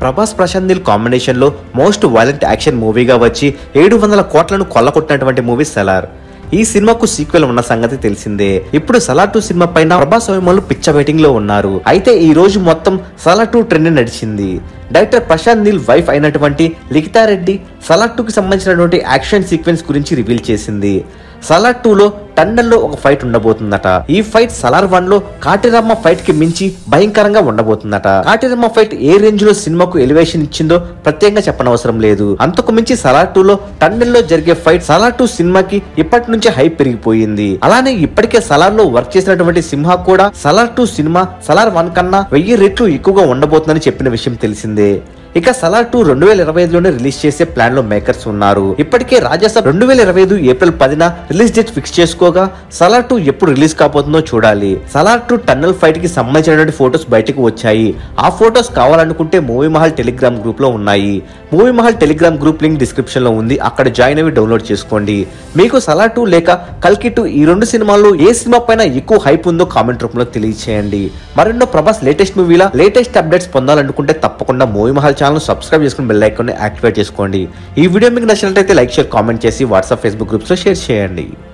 Prabhas Prashanth Neel combination లో most violent action మూవీగా వచ్చి ఏడు వందల కోట్లను కొల్లగొట్టినటువంటి మూవీ సెలార్ ఈ సినిమాకు సీక్వెల్ ఉన్న సంగతి తెలిసిందే ఇప్పుడు సలార్ టూ సినిమా పైన ప్రభాస్ అభిమానులు పిచ్చ వెయిటింగ్ లో ఉన్నారు అయితే ఈ రోజు మొత్తం సలార్ టూ ట్రెండ్ నడిచింది డైరెక్టర్ ప్రశాంత్ నీల్ వైఫ్ అయినటువంటి లిఖితా రెడ్డి సలార్ టూ కి సంబంధించినటువంటి యాక్షన్ సీక్వెన్స్ గురించి రివీల్ చేసింది సలార్ టూ లో టన్నెల్లో ఒక ఫైట్ ఉండబోతుందట ఈ ఫైట్ సలార్ వన్ లో కాటిరమ్మ ఫైట్ కి మించి భయంకరంగా ఉండబోతుందట కాటిరమ్మ ఫైట్ ఏ రేంజ్ లో సినిమాకు ఎలివేషన్ ఇచ్చిందో ప్రత్యేకంగా చెప్పనవసరం లేదు అంతకు మించి సలార్ టూ లో టన్నెల్లో జరిగే ఫైట్ సలార్ టూ సినిమాకి ఇప్పటి నుంచే హైప్ పెరిగిపోయింది అలానే ఇప్పటికే సలార్ లో వర్క్ చేసినటువంటి సింహ కూడా Salaar two cinema Salaar one కన్నా వెయ్యి రెట్లు ఎక్కువగా ఉండబోతుందని చెప్పిన విషయం తెలిసిందే ఇక సలార్ టూ రెండు వేల ఇరవై ఐదులోనే రిలీజ్ చేసే ప్లాన్ లో మేకర్స్ ఉన్నారు ఇప్పటికే రాజాసాబ్ రెండు వేల ఇరవై ఐదు ఏప్రిల్ పదిన రిలీజ్ డేట్ ఫిక్స్ చేసుకోగా సలార్ టూ ఎప్పుడు రిలీజ్ కాబోతుందో చూడాలి సలార్ టూ టన్నల్ ఫైట్ కి సంబంధించినటువంటి ఫోటోస్ బయటకు వచ్చాయి ఆ ఫోటోస్ కావాలనుకుంటే మూవీ మహల్ టెలిగ్రామ్ గ్రూప్ లో ఉన్నాయి movie Mahal Telegram group link description లో ఉంది అక్కడ జాయిన్ అవి డౌన్లోడ్ చేసుకోండి మీకు సలార్ టూ లేక కల్కి టూ ఈ రెండు సినిమాల్లో ఏ సినిమా పైన ఎక్కువ హైప్ ఉందో కామెంట్ రూపంలో తెలియచేయండి మరెన్నో ప్రభాస్ లేటెస్ట్ మూవీల లేటెస్ట్ అప్డేట్స్ పొందాలనుకుంటే తప్పకుండా మూవీ మహల్ ఛానల్ సబ్స్క్రైబ్ చేసుకుని బెల్ ఐకాన్ యాక్టివేట్ చేసుకోండి ఈ వీడియో మీకు నచ్చినట్లయితే లైక్ షేర్ కామెంట్ చేసి వాట్సాప్ ఫేస్బుక్ గ్రూప్స్ లో షేర్ చేయండి